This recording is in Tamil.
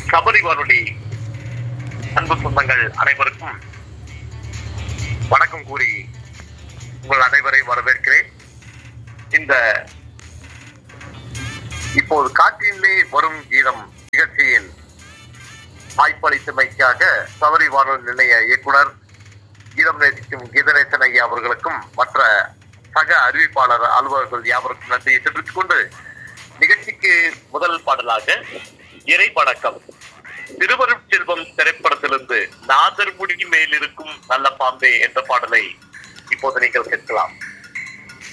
சபரி வானொலி அன்பு சொந்தங்கள் அனைவருக்கும் வணக்கம் கூறி உங்கள் அனைவரை வரவேற்கிறேன் இந்த இப்போது காற்றிலே வரும் கீதம் நிகழ்ச்சியில் வாய்ப்பளித்தமைக்காக சபரி வானொலி நிலைய இயக்குனர் கீதம் நேசிக்கும் கீதநேசன் ஐயா அவர்களுக்கும் மற்ற சக அறிவிப்பாளர் அலுவலர்கள் யாவருக்கும் நன்றியை தெரிவித்துக் கொண்டு நிகழ்ச்சிக்கு முதல் பாடலாக இறை வணக்கம் திருவரும் செல்வம் திரைப்படத்திலிருந்து நாதர் முடி மேல் இருக்கும் நல்ல பாம்பே என்ற பாடலை இப்போது நீங்கள் கேட்கலாம்